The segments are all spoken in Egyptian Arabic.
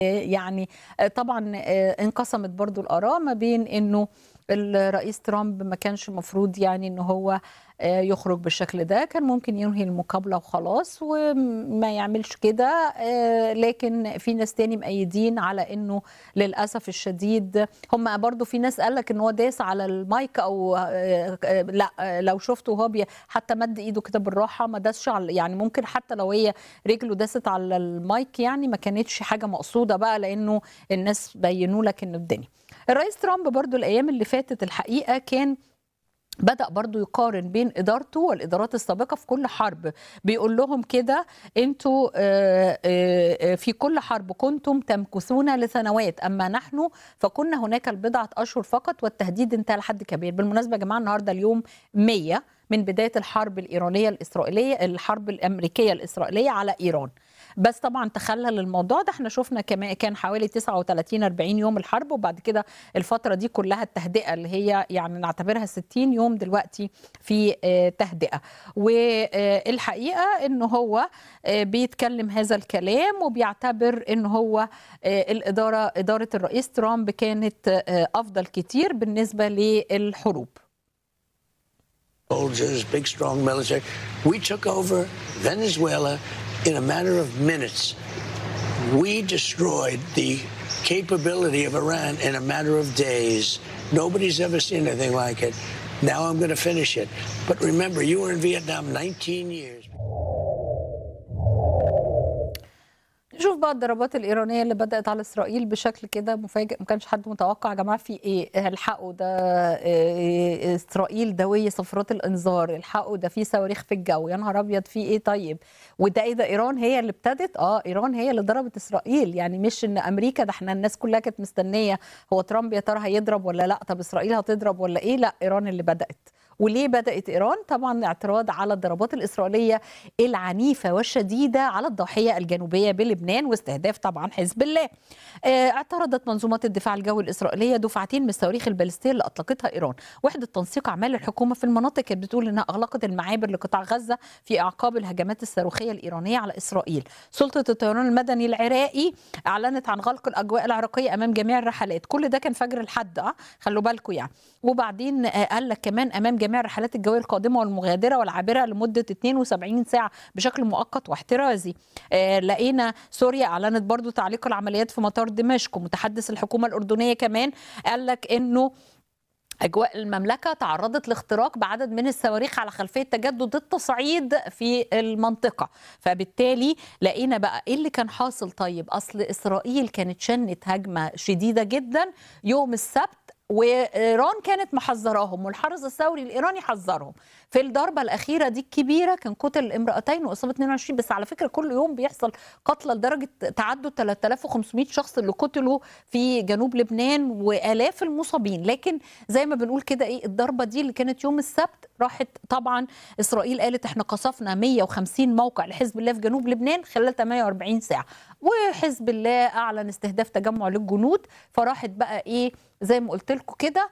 يعني طبعا انقسمت برضو الآراء ما بين انه الرئيس ترامب ما كانش المفروض يعني ان هو يخرج بالشكل ده كان ممكن ينهي المقابله وخلاص وما يعملش كده لكن في ناس تاني مأيدين على انه للاسف الشديد هم برضو في ناس قال لك ان هو داس على المايك او لا لو شفته هو بي حتى مد ايده كده بالراحه ما داسش على يعني ممكن حتى لو هي رجله داست على المايك يعني ما كانتش حاجه مقصوده بقى لانه الناس بينوا لك انه الدنيا الرئيس ترامب برضو الايام اللي فاتت الحقيقه كان بدأ برضو يقارن بين إدارته والإدارات السابقة في كل حرب بيقول لهم كده أنتوا في كل حرب كنتم تمكثون لسنوات أما نحن فكنا هناك البضعة أشهر فقط والتهديد انتهى لحد كبير بالمناسبة يا جماعة النهاردة اليوم 100 من بداية الحرب الإيرانية الإسرائيلية الحرب الأمريكية الإسرائيلية على إيران بس طبعا تخلل الموضوع ده احنا شفنا كمان كان حوالي 39 40 يوم الحرب وبعد كده الفتره دي كلها التهدئه اللي هي يعني نعتبرها 60 يوم دلوقتي في تهدئه والحقيقه ان هو بيتكلم هذا الكلام وبيعتبر ان هو الاداره اداره الرئيس ترامب كانت افضل كتير بالنسبه للحروب soldiers, big strong military. We took over Venezuela in a matter of minutes. We destroyed the capability of Iran in a matter of days. Nobody's ever seen anything like it. Now I'm going to finish it. But remember, you were in Vietnam 19 years. نشوف بقى الضربات الإيرانية اللي بدأت على إسرائيل بشكل كده مفاجئ ما كانش حد متوقع يا جماعة في إيه الحقوا ده إيه إسرائيل دوية صفرات الإنذار الحقوا ده في صواريخ في الجو يا نهار أبيض في إيه طيب وده إيه ده إيران هي اللي ابتدت أه إيران هي اللي ضربت إسرائيل يعني مش إن أمريكا ده إحنا الناس كلها كانت مستنية هو ترامب يا ترى هيضرب ولا لا طب إسرائيل هتضرب ولا إيه لا إيران اللي بدأت وليه بدأت إيران؟ طبعا اعتراض على الضربات الإسرائيلية العنيفة والشديدة على الضاحية الجنوبية بلبنان واستهداف طبعا حزب الله اعترضت منظومات الدفاع الجوي الإسرائيلية دفعتين من الصواريخ البالستية اللي أطلقتها إيران وحدة تنسيق أعمال الحكومة في المناطق كانت بتقول إنها أغلقت المعابر لقطاع غزة في أعقاب الهجمات الصاروخية الإيرانية على إسرائيل سلطة الطيران المدني العراقي أعلنت عن غلق الأجواء العراقية أمام جميع الرحلات كل ده كان فجر الحد أه خلوا بالكم يعني وبعدين قال لك كمان أمام جميع الرحلات الجوية القادمة والمغادرة والعابرة لمدة 72 ساعة بشكل مؤقت واحترازي آه لقينا سوريا أعلنت برضو تعليق العمليات في مطار دمشق ومتحدث الحكومة الأردنية كمان قال لك أنه أجواء المملكة تعرضت لاختراق بعدد من الصواريخ على خلفية تجدد التصعيد في المنطقة فبالتالي لقينا بقى إيه اللي كان حاصل طيب أصل إسرائيل كانت شنت هجمة شديدة جدا يوم السبت وايران كانت محذراهم والحرس الثوري الايراني حذرهم في الضربه الاخيره دي الكبيره كان قتل امراتين واصابه 22 بس على فكره كل يوم بيحصل قتلى لدرجه تعدد 3500 شخص اللي قتلوا في جنوب لبنان والاف المصابين لكن زي ما بنقول كده ايه الضربه دي اللي كانت يوم السبت راحت طبعا اسرائيل قالت احنا قصفنا 150 موقع لحزب الله في جنوب لبنان خلال 48 ساعه وحزب الله اعلن استهداف تجمع للجنود فراحت بقى ايه زي ما قلت لكم كده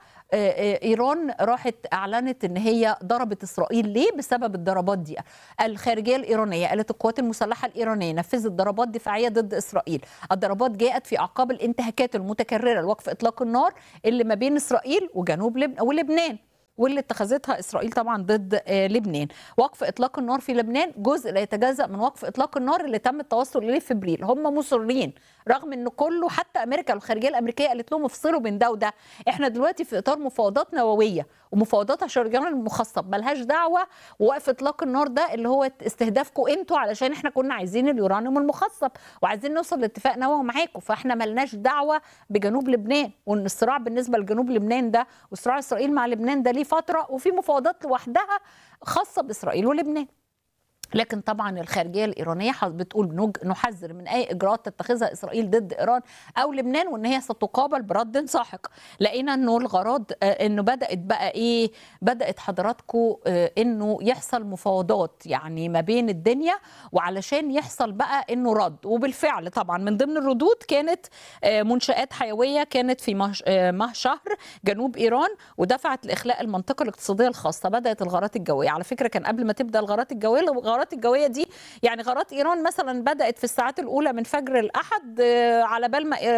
ايران راحت اعلنت ان هي ضربت اسرائيل ليه بسبب الضربات دي الخارجيه الايرانيه قالت القوات المسلحه الايرانيه نفذت ضربات دفاعيه ضد اسرائيل الضربات جاءت في اعقاب الانتهاكات المتكرره لوقف اطلاق النار اللي ما بين اسرائيل وجنوب لبنان ولبنان واللي اتخذتها اسرائيل طبعا ضد لبنان وقف اطلاق النار في لبنان جزء لا يتجزا من وقف اطلاق النار اللي تم التوصل اليه في ابريل هم مصرين رغم ان كله حتى امريكا الخارجيه الامريكيه قالت لهم افصلوا بين ده وده احنا دلوقتي في اطار مفاوضات نوويه ومفاوضات عشان الرجال المخصب ملهاش دعوه ووقف اطلاق النار ده اللي هو استهدافكم انتوا علشان احنا كنا عايزين اليورانيوم المخصب وعايزين نوصل لاتفاق نووي معاكم فاحنا ملناش دعوه بجنوب لبنان وان الصراع بالنسبه لجنوب لبنان ده وصراع اسرائيل مع لبنان ده ليه فتره وفي مفاوضات لوحدها خاصه باسرائيل ولبنان لكن طبعا الخارجيه الايرانيه بتقول نحذر من اي اجراءات تتخذها اسرائيل ضد ايران او لبنان وان هي ستقابل برد ساحق لقينا انه الغرض انه بدات بقى ايه بدات حضراتكم انه يحصل مفاوضات يعني ما بين الدنيا وعلشان يحصل بقى انه رد وبالفعل طبعا من ضمن الردود كانت منشات حيويه كانت في مه شهر جنوب ايران ودفعت لاخلاء المنطقه الاقتصاديه الخاصه بدات الغارات الجويه على فكره كان قبل ما تبدا الغارات الجويه الغارات الغارات الجويه دي يعني غارات ايران مثلا بدات في الساعات الاولى من فجر الاحد آه، على بال ما